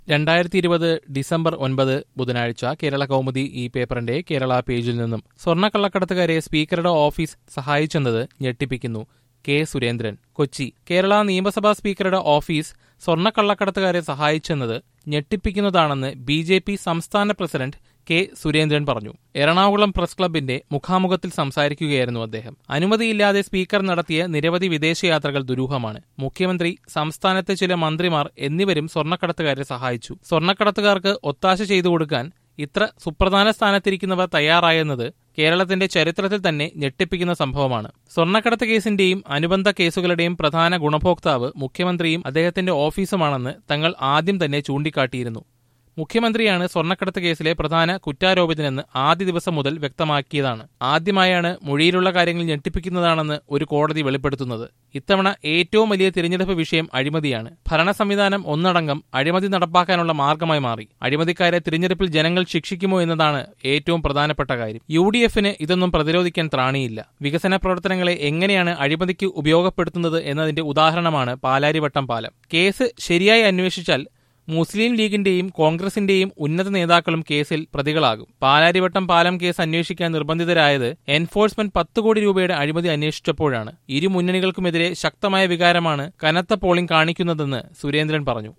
രണ്ടായിരത്തി ഇരുപത് ഡിസംബർ ഒൻപത് ബുധനാഴ്ച കേരള കൗമുദി ഈ പേപ്പറിന്റെ കേരള പേജിൽ നിന്നും സ്വർണ്ണക്കള്ളക്കടത്തുകാരെ സ്പീക്കറുടെ ഓഫീസ് സഹായിച്ചെന്നത് ഞെട്ടിപ്പിക്കുന്നു കെ സുരേന്ദ്രൻ കൊച്ചി കേരള നിയമസഭാ സ്പീക്കറുടെ ഓഫീസ് സ്വർണ്ണക്കള്ളക്കടത്തുകാരെ സഹായിച്ചെന്നത് ഞെട്ടിപ്പിക്കുന്നതാണെന്ന് ബി ജെ പി സംസ്ഥാന പ്രസിഡന്റ് കെ സുരേന്ദ്രൻ പറഞ്ഞു എറണാകുളം പ്രസ് ക്ലബിന്റെ മുഖാമുഖത്തിൽ സംസാരിക്കുകയായിരുന്നു അദ്ദേഹം അനുമതിയില്ലാതെ സ്പീക്കർ നടത്തിയ നിരവധി വിദേശയാത്രകൾ ദുരൂഹമാണ് മുഖ്യമന്ത്രി സംസ്ഥാനത്തെ ചില മന്ത്രിമാർ എന്നിവരും സ്വർണ്ണക്കടത്തുകാരെ സഹായിച്ചു സ്വർണ്ണക്കടത്തുകാർക്ക് ഒത്താശ ചെയ്തു കൊടുക്കാൻ ഇത്ര സുപ്രധാന സ്ഥാനത്തിരിക്കുന്നവർ തയ്യാറായെന്നത് കേരളത്തിന്റെ ചരിത്രത്തിൽ തന്നെ ഞെട്ടിപ്പിക്കുന്ന സംഭവമാണ് സ്വർണ്ണക്കടത്ത് കേസിന്റെയും അനുബന്ധ കേസുകളുടെയും പ്രധാന ഗുണഭോക്താവ് മുഖ്യമന്ത്രിയും അദ്ദേഹത്തിന്റെ ഓഫീസുമാണെന്ന് തങ്ങൾ ആദ്യം തന്നെ ചൂണ്ടിക്കാട്ടിയിരുന്നു മുഖ്യമന്ത്രിയാണ് സ്വർണ്ണക്കടത്ത് കേസിലെ പ്രധാന കുറ്റാരോപിതനെന്ന് ആദ്യ ദിവസം മുതൽ വ്യക്തമാക്കിയതാണ് ആദ്യമായാണ് മൊഴിയിലുള്ള കാര്യങ്ങൾ ഞെട്ടിപ്പിക്കുന്നതാണെന്ന് ഒരു കോടതി വെളിപ്പെടുത്തുന്നത് ഇത്തവണ ഏറ്റവും വലിയ തിരഞ്ഞെടുപ്പ് വിഷയം അഴിമതിയാണ് ഭരണ സംവിധാനം ഒന്നടങ്കം അഴിമതി നടപ്പാക്കാനുള്ള മാർഗമായി മാറി അഴിമതിക്കാരെ തിരഞ്ഞെടുപ്പിൽ ജനങ്ങൾ ശിക്ഷിക്കുമോ എന്നതാണ് ഏറ്റവും പ്രധാനപ്പെട്ട കാര്യം യു ഡി എഫിന് ഇതൊന്നും പ്രതിരോധിക്കാൻ ത്രാണിയില്ല വികസന പ്രവർത്തനങ്ങളെ എങ്ങനെയാണ് അഴിമതിക്ക് ഉപയോഗപ്പെടുത്തുന്നത് എന്നതിന്റെ ഉദാഹരണമാണ് പാലാരിവട്ടം പാലം കേസ് ശരിയായി അന്വേഷിച്ചാൽ മുസ്ലിം ലീഗിന്റെയും കോൺഗ്രസിന്റെയും ഉന്നത നേതാക്കളും കേസിൽ പ്രതികളാകും പാലാരിവട്ടം പാലം കേസ് അന്വേഷിക്കാൻ നിർബന്ധിതരായത് എൻഫോഴ്സ്മെന്റ് പത്ത് കോടി രൂപയുടെ അഴിമതി അന്വേഷിച്ചപ്പോഴാണ് ഇരു മുന്നണികൾക്കുമെതിരെ ശക്തമായ വികാരമാണ് കനത്ത പോളിംഗ് കാണിക്കുന്നതെന്ന് സുരേന്ദ്രൻ പറഞ്ഞു